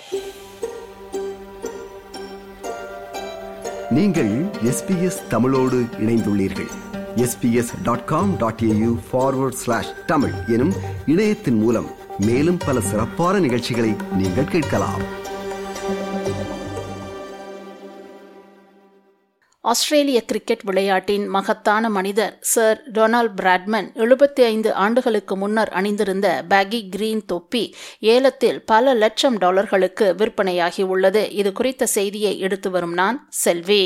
நீங்கள் எஸ்பிஎஸ் தமிழோடு இணைந்துள்ளீர்கள் SBS dot com dot AU forward slash Tamil எனும் இணையத்தின் மூலம் மேலும் பல சிறப்பான நிகழ்ச்சிகளை நீங்கள் கேட்கலாம் ஆஸ்திரேலிய கிரிக்கெட் விளையாட்டின் மகத்தான மனிதர் சர் டொனால்ட் பிராட்மன் எழுபத்தி ஐந்து ஆண்டுகளுக்கு முன்னர் அணிந்திருந்த பேகி கிரீன் தொப்பி ஏலத்தில் பல லட்சம் டாலர்களுக்கு விற்பனையாகி உள்ளது இது குறித்த செய்தியை எடுத்து வரும் நான் செல்வி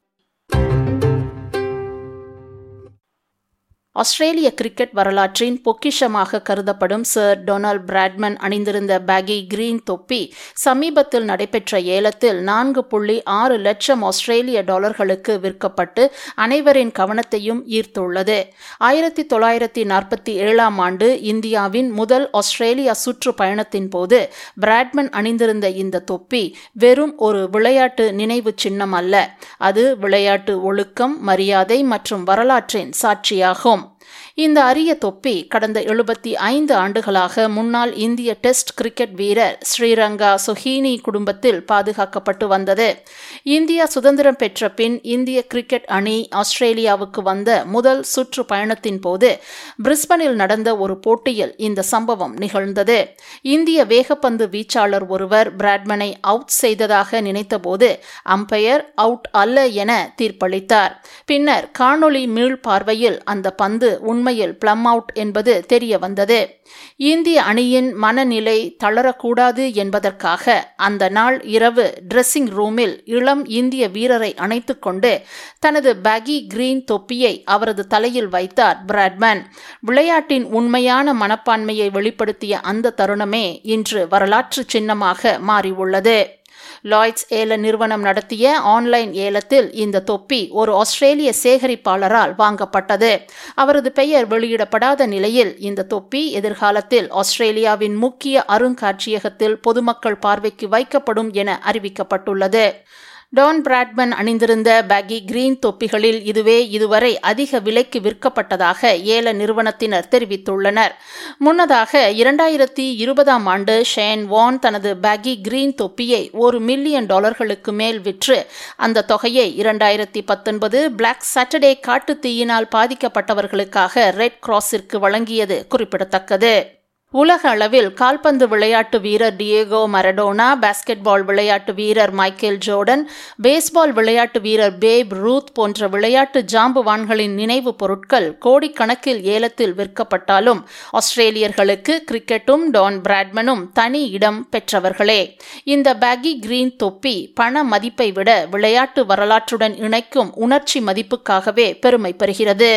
ஆஸ்திரேலிய கிரிக்கெட் வரலாற்றின் பொக்கிஷமாக கருதப்படும் சர் டொனால்ட் பிராட்மன் அணிந்திருந்த பேகி கிரீன் தொப்பி சமீபத்தில் நடைபெற்ற ஏலத்தில் நான்கு புள்ளி ஆறு லட்சம் ஆஸ்திரேலிய டாலர்களுக்கு விற்கப்பட்டு அனைவரின் கவனத்தையும் ஈர்த்துள்ளது ஆயிரத்தி தொள்ளாயிரத்தி நாற்பத்தி ஏழாம் ஆண்டு இந்தியாவின் முதல் ஆஸ்திரேலியா சுற்றுப்பயணத்தின் போது பிராட்மன் அணிந்திருந்த இந்த தொப்பி வெறும் ஒரு விளையாட்டு நினைவு சின்னம் அல்ல அது விளையாட்டு ஒழுக்கம் மரியாதை மற்றும் வரலாற்றின் சாட்சியாகும் இந்த அரிய தொப்பி கடந்த எழுபத்தி ஐந்து ஆண்டுகளாக முன்னாள் இந்திய டெஸ்ட் கிரிக்கெட் வீரர் ஸ்ரீரங்கா சுஹீனி குடும்பத்தில் பாதுகாக்கப்பட்டு வந்தது இந்தியா சுதந்திரம் பெற்ற பின் இந்திய கிரிக்கெட் அணி ஆஸ்திரேலியாவுக்கு வந்த முதல் சுற்று பயணத்தின் போது பிரிஸ்பனில் நடந்த ஒரு போட்டியில் இந்த சம்பவம் நிகழ்ந்தது இந்திய வேகப்பந்து வீச்சாளர் ஒருவர் பிராட்மனை அவுட் செய்ததாக நினைத்தபோது அம்பையர் அவுட் அல்ல என தீர்ப்பளித்தார் பின்னர் காணொளி மீள் பார்வையில் அந்த பந்து உண்மையில் பிளம் அவுட் என்பது தெரிய வந்தது இந்திய அணியின் மனநிலை தளரக்கூடாது என்பதற்காக அந்த நாள் இரவு டிரெஸ்ஸிங் ரூமில் இளம் இந்திய வீரரை அணைத்துக் கொண்டு தனது பேகி கிரீன் தொப்பியை அவரது தலையில் வைத்தார் பிராட்மேன் விளையாட்டின் உண்மையான மனப்பான்மையை வெளிப்படுத்திய அந்த தருணமே இன்று வரலாற்று சின்னமாக மாறியுள்ளது லாய்ட்ஸ் ஏல நிறுவனம் நடத்திய ஆன்லைன் ஏலத்தில் இந்த தொப்பி ஒரு ஆஸ்திரேலிய சேகரிப்பாளரால் வாங்கப்பட்டது அவரது பெயர் வெளியிடப்படாத நிலையில் இந்த தொப்பி எதிர்காலத்தில் ஆஸ்திரேலியாவின் முக்கிய அருங்காட்சியகத்தில் பொதுமக்கள் பார்வைக்கு வைக்கப்படும் என அறிவிக்கப்பட்டுள்ளது டான் பிராட்மன் அணிந்திருந்த பேகி கிரீன் தொப்பிகளில் இதுவே இதுவரை அதிக விலைக்கு விற்கப்பட்டதாக ஏல நிறுவனத்தினர் தெரிவித்துள்ளனர் முன்னதாக இரண்டாயிரத்தி இருபதாம் ஆண்டு ஷேன் வான் தனது பேகி கிரீன் தொப்பியை ஒரு மில்லியன் டாலர்களுக்கு மேல் விற்று அந்த தொகையை இரண்டாயிரத்தி பத்தொன்பது பிளாக் சாட்டர்டே காட்டுத் தீயினால் பாதிக்கப்பட்டவர்களுக்காக ரெட் கிராஸிற்கு வழங்கியது குறிப்பிடத்தக்கது உலக அளவில் கால்பந்து விளையாட்டு வீரர் டியேகோ மரடோனா பாஸ்கெட்பால் விளையாட்டு வீரர் மைக்கேல் ஜோர்டன் பேஸ்பால் விளையாட்டு வீரர் பேப் ரூத் போன்ற விளையாட்டு ஜாம்புவான்களின் நினைவு பொருட்கள் கோடிக்கணக்கில் ஏலத்தில் விற்கப்பட்டாலும் ஆஸ்திரேலியர்களுக்கு கிரிக்கெட்டும் டான் பிராட்மனும் தனி இடம் பெற்றவர்களே இந்த பேகி கிரீன் தொப்பி பண மதிப்பை விட விளையாட்டு வரலாற்றுடன் இணைக்கும் உணர்ச்சி மதிப்புக்காகவே பெருமை பெறுகிறது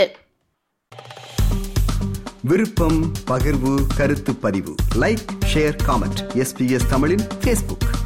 விருப்பம் பகிர்வு கருத்து பதிவு லைக் ஷேர் காமெண்ட் எஸ்பிஎஸ் தமிழின் ஃபேஸ்புக்